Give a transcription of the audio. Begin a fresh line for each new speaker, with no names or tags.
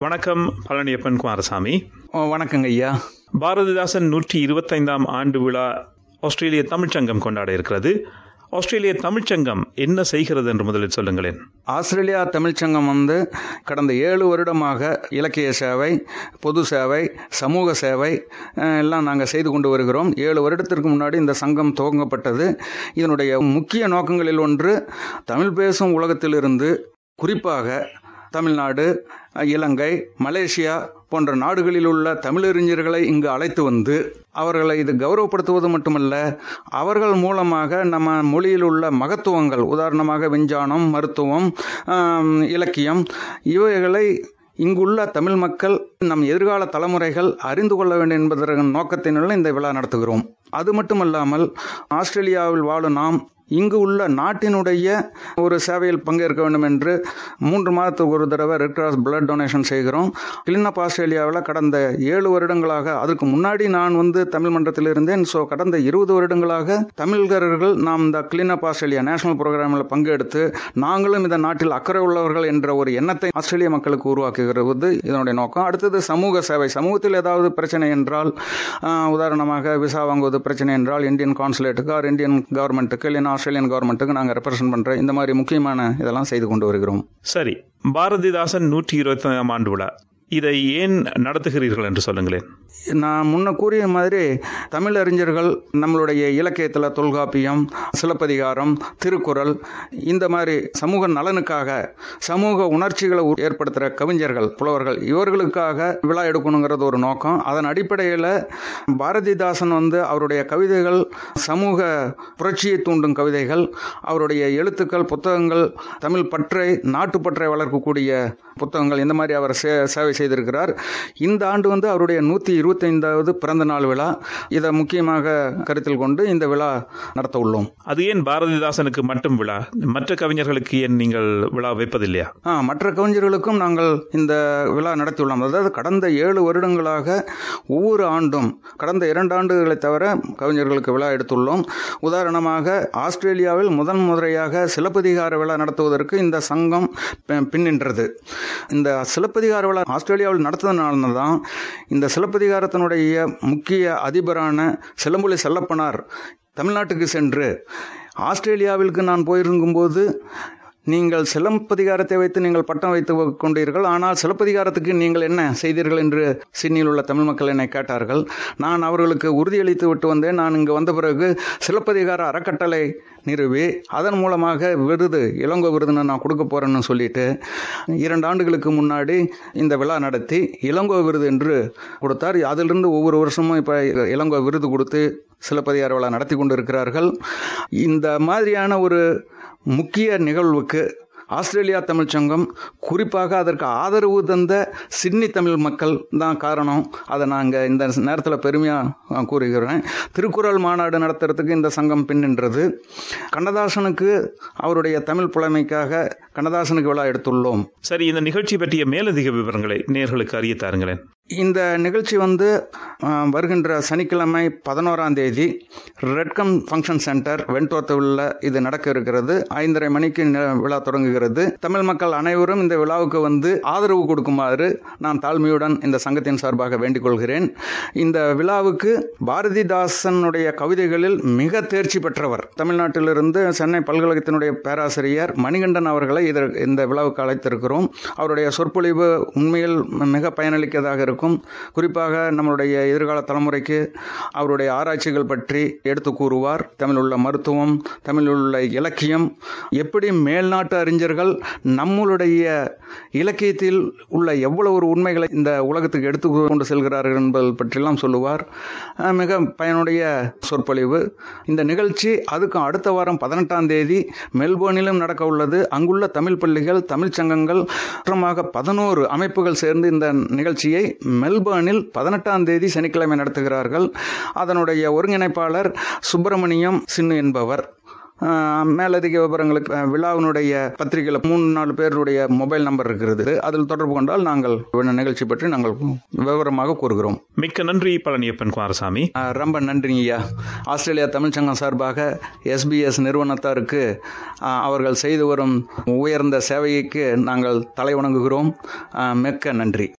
வணக்கம் பழனியப்பன் குமாரசாமி
ஓ, வணக்கங்க ஐயா
பாரதிதாசன் நூற்றி இருபத்தைந்தாம் ஆண்டு விழா ஆஸ்திரேலிய தமிழ்ச்சங்கம் கொண்டாட இருக்கிறது ஆஸ்திரேலிய தமிழ்ச்சங்கம் என்ன செய்கிறது என்று முதலில் சொல்லுங்களேன்
ஆஸ்திரேலியா தமிழ்ச்சங்கம் வந்து கடந்த ஏழு வருடமாக இலக்கிய சேவை பொது சேவை சமூக சேவை அஹ், எல்லாம் நாங்கள் செய்து கொண்டு வருகிறோம் ஏழு வருடத்திற்கு முன்னாடி இந்த சங்கம் துவங்கப்பட்டது இதனுடைய முக்கிய நோக்கங்களில் ஒன்று தமிழ் பேசும் உலகத்திலிருந்து குறிப்பாக தமிழ்நாடு அஹ், இலங்கை மலேசியா போன்ற நாடுகளில் உள்ள தமிழறிஞர்களை இங்கு அழைத்து வந்து அவர்களை இது கௌரவப்படுத்துவது மட்டுமல்ல அவர்கள் மூலமாக நம்ம மொழியில் உள்ள மகத்துவங்கள் உதாரணமாக விஞ்ஞானம் மருத்துவம் ஆம், இலக்கியம் இவைகளை இங்குள்ள தமிழ் மக்கள் நம் எதிர்கால தலைமுறைகள் அறிந்து கொள்ள வேண்டும் என்பதன் நோக்கத்தினுள்ள இந்த விழா நடத்துகிறோம் அது மட்டுமல்லாமல் ஆஸ்திரேலியாவில் வாழும் நாம் இங்கு உள்ள நாட்டினுடைய ஒரு சேவையில் பங்கேற்க வேண்டும் என்று மூன்று மாதத்துக்கு ஒரு தடவை ரெட் கிராஸ் பிளட் டொனேஷன் செய்கிறோம் கிளீன் அப் ஆஸ்திரேலியாவில் கடந்த ஏழு வருடங்களாக அதுக்கு முன்னாடி நான் வந்து தமிழ் மன்றத்தில் இருந்தேன் ஸோ கடந்த இருபது வருடங்களாக தமிழர்கள் நாம் இந்த கிளீன் அப் ஆஸ்திரேலியா நேஷனல் ப்ரோக்ராமில் பங்கெடுத்து நாங்களும் இந்த நாட்டில் அக்கறை உள்ளவர்கள் என்ற ஒரு எண்ணத்தை ஆஸ்திரேலிய மக்களுக்கு உருவாக்குகிறது இதனுடைய நோக்கம் அடுத்தது சமூக சேவை சமூகத்தில் ஏதாவது பிரச்சனை என்றால் ஆஹ், உதாரணமாக விசா வாங்குவது பிரச்சனை என்றால் இந்தியன் கான்சுலேட்டுக்கு ஆர் இந்தியன் கவர்மெண்ட்டுக்கு இல்லைன்னா ஆஸ்திரேலியன் கவர்மெண்ட்டுக்கு நாங்கள் ரெப்ரசென்ட் பண்ணுற இந்த மாதிரி முக்கியமான இதெல்லாம் செய்து கொண்டு வருகிறோம்
சரி பாரதிதாசன் நூற்றி இருபத்தைந்தாம் ஆண்டு விழா இதை ஏன் நடத்துகிறீர்கள் என்று சொல்லுங்களேன்
நான் முன்ன கூறிய மாதிரி தமிழ் அறிஞர்கள் நம்மளுடைய இலக்கியத்தில் தொல்காப்பியம் சிலப்பதிகாரம் திருக்குறள் இந்த மாதிரி சமூக நலனுக்காக சமூக உணர்ச்சிகளை உ- ஏற்படுத்துகிற கவிஞர்கள் புலவர்கள் இவர்களுக்காக விழா எடுக்கணுங்கிறது ஒரு நோக்கம் அதன் அடிப்படையில் பாரதிதாசன் வந்து அவருடைய கவிதைகள் சமூக புரட்சியை தூண்டும் கவிதைகள் அவருடைய எழுத்துக்கள் புத்தகங்கள் தமிழ் பற்றை நாட்டுப்பற்றை வளர்க்கக்கூடிய புத்தகங்கள் இந்த மாதிரி அவர் சே சேவை செய்திருக்கிறார் இந்த ஆண்டு வந்து அவருடைய நூற்றி இருபத்தைந்தாவது பிறந்த நாள் விழா இதை முக்கியமாக கருத்தில் கொண்டு இந்த விழா நடத்த உள்ளோம்
அது ஏன் பாரதிதாசனுக்கு மட்டும் விழா மற்ற கவிஞர்களுக்கு ஏன் நீங்கள் விழா வைப்பதில்லையா
ஆ, மற்ற கவிஞர்களுக்கும் நாங்கள் இந்த விழா நடத்தியுள்ளோம் அதாவது கடந்த ஏழு வருடங்களாக ஒவ்வொரு ஆண்டும் கடந்த இரண்டு ஆண்டுகளை தவிர கவிஞர்களுக்கு விழா எடுத்துள்ளோம் உதாரணமாக ஆஸ்திரேலியாவில் முதன் முறையாக சிலப்பதிகார விழா நடத்துவதற்கு இந்த சங்கம் பி- பின்னின்றது இந்த சிலப்பதிகார விழா ஆஸ்திரேலியாவில் நடத்துவதனால தான் இந்த சிலப்பதிகாரத்தினுடைய முக்கிய அதிபரான சிலம்புலி செல்லப்பனார் தமிழ்நாட்டுக்கு சென்று ஆஸ்திரேலியாவிற்கு நான் போயிருக்கும்போது நீங்கள் சிலப்பதிகாரத்தை வைத்து நீங்கள் பட்டம் வைத்து கொண்டீர்கள் ஆனால் சிலப்பதிகாரத்துக்கு நீங்கள் என்ன செய்தீர்கள் என்று சிட்னியில் உள்ள தமிழ் மக்கள் என்னை கேட்டார்கள் நான் அவர்களுக்கு உறுதியளித்து விட்டு வந்தேன் நான் இங்கு வந்த பிறகு சிலப்பதிகார அறக்கட்டளை நிறுவி அதன் மூலமாக விருது இளங்கோ விருதுன்னு நான் கொடுக்க போறேன்னு சொல்லிட்டு இரண்டு ஆண்டுகளுக்கு முன்னாடி இந்த விழா நடத்தி இளங்கோ விருது என்று கொடுத்தார் அதிலிருந்து ஒவ்வொரு வருஷமும் இப்போ இளங்கோ விருது கொடுத்து சிலப்பதிகார விழா நடத்தி கொண்டிருக்கிறார்கள் இந்த மாதிரியான ஒரு முக்கிய நிகழ்வுக்கு ஆஸ்திரேலியா தமிழ்ச் சங்கம் குறிப்பாக அதற்கு ஆதரவு தந்த சிட்னி தமிழ் மக்கள் தான் காரணம் அதை நாங்கள் இந்த நேரத்தில் பெருமையாக கூறுகிறேன் திருக்குறள் மாநாடு நடத்துறதுக்கு இந்த சங்கம் பின்னின்றது கண்ணதாசனுக்கு அவருடைய தமிழ் புலமைக்காக கண்ணதாசனுக்கு விழா எடுத்துள்ளோம்
சரி இந்த நிகழ்ச்சி பற்றிய மேலதிக விவரங்களை நேர்களுக்கு அறிய தாருங்களேன்
இந்த நிகழ்ச்சி வந்து ஆ, வருகின்ற சனிக்கிழமை பதினோராம் தேதி ரெட்கம் ஃபங்க்ஷன் சென்டர் வெண்தோத்தவில் இது நடக்க இருக்கிறது ஐந்தரை மணிக்கு நி- விழா தொடங்குகிறது தமிழ் மக்கள் அனைவரும் இந்த விழாவுக்கு வந்து ஆதரவு கொடுக்குமாறு நான் தாழ்மையுடன் இந்த சங்கத்தின் சார்பாக வேண்டிக் கொள்கிறேன் இந்த விழாவுக்கு பாரதிதாசனுடைய கவிதைகளில் மிக தேர்ச்சி பெற்றவர் தமிழ்நாட்டிலிருந்து சென்னை பல்கலைக்கழகத்தினுடைய பேராசிரியர் மணிகண்டன் அவர்களை இதற்கு இந்த விழாவுக்கு அழைத்திருக்கிறோம் அவருடைய சொற்பொழிவு உண்மையில் மிக பயனளிக்கதாக இருக்கும் குறிப்பாக நம்மளுடைய எதிர்கால தலைமுறைக்கு அவருடைய ஆராய்ச்சிகள் பற்றி எடுத்து கூறுவார் தமிழுள்ள மருத்துவம் தமிழுள்ள இலக்கியம் எப்படி மேல்நாட்டு அறிஞர்கள் நம்மளுடைய இலக்கியத்தில் உள்ள எவ்வளவு ஒரு உண்மைகளை இந்த உலகத்துக்கு எடுத்து கொண்டு செல்கிறார்கள் என்பது பற்றியெல்லாம் சொல்லுவார் அஹ் மிக பயனுடைய சொற்பொழிவு இந்த நிகழ்ச்சி அதுக்கு அடுத்த வாரம் பதினெட்டாம் தேதி மெல்போர்னிலும் நடக்க உள்ளது அங்குள்ள தமிழ் பள்ளிகள் தமிழ்ச் சங்கங்கள் மொத்தமாக பதினோரு அமைப்புகள் சேர்ந்து இந்த நிகழ்ச்சியை மெல்பர்னில் பதினெட்டாம் தேதி சனிக்கிழமை நடத்துகிறார்கள் அதனுடைய ஒருங்கிணைப்பாளர் சுப்பிரமணியம் சின்னு என்பவர் ஆஹ், மேலதிக விவரங்களுக்கு அஹ், விழாவினுடைய பத்திரிகையில் மூணு நாலு பேருடைய மொபைல் நம்பர் இருக்கிறது அதில் தொடர்பு கொண்டால் நாங்கள் இந்த நிகழ்ச்சி பற்றி நாங்கள் விவரமாக கூறுகிறோம்
மிக்க நன்றி பழனியப்பன் குமாரசாமி
ஆஹ், ரொம்ப நன்றிங்க ஐயா ஆஸ்திரேலியா தமிழ்ச்சங்கம் சார்பாக எஸ்பிஎஸ் நிறுவனத்தாருக்கு ஆஹ், அவர்கள் செய்து வரும் உயர்ந்த சேவைக்கு நாங்கள் தலை வணங்குகிறோம் ஆஹ், மிக்க நன்றி